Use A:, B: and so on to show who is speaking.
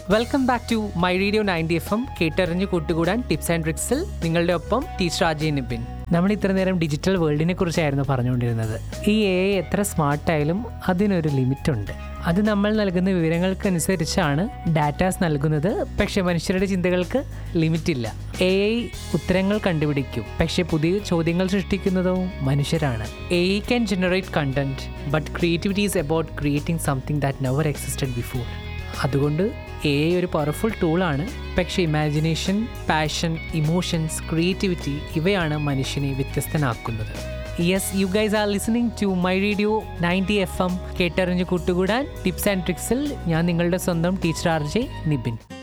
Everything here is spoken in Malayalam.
A: welcome back to my radio ninety F M കേട്ടറിഞ്ഞ് കൂട്ടുകൂടാൻ ടിപ്സ് ആൻഡ് ട്രിക്സിൽ നിങ്ങളുടെ ഒപ്പം ടീച്ചർ അജയ് നിബിൻ നമ്മൾ ഇത്ര നേരം ഡിജിറ്റൽ വേൾഡിനെ കുറിച്ചായിരുന്നു പറഞ്ഞുകൊണ്ടിരുന്നത് ഈ എ ഐ എത്ര സ്മാർട്ടായാലും അതിനൊരു ലിമിറ്റ് ഉണ്ട് അത് നമ്മൾ നൽകുന്ന വിവരങ്ങൾക്കനുസരിച്ചാണ് ഡാറ്റാസ് നൽകുന്നത് പക്ഷെ മനുഷ്യരുടെ ചിന്തകൾക്ക് ലിമിറ്റ് ഇല്ല എ ഐ ഉത്തരങ്ങൾ കണ്ടുപിടിക്കും പക്ഷെ പുതിയ ചോദ്യങ്ങൾ സൃഷ്ടിക്കുന്നതോ മനുഷ്യരാണ് A I can generate content but creativity is about creating something that never existed before അതുകൊണ്ട് എ ഐ ഒരു പവർഫുൾ ടൂളാണ് പക്ഷേ ഇമാജിനേഷൻ പാഷൻ ഇമോഷൻസ് ക്രിയേറ്റിവിറ്റി ഇവയാണ് മനുഷ്യനെ വ്യത്യസ്തനാക്കുന്നത് yes you guys are listening to my radio ninety F M കേട്ടറിഞ്ഞ് കൂട്ടുകൂടാൻ ടിപ്സ് ആൻഡ് ട്രിക്സിൽ ഞാൻ നിങ്ങളുടെ സ്വന്തം ടീച്ചർ ആർ ജെ നിബിൻ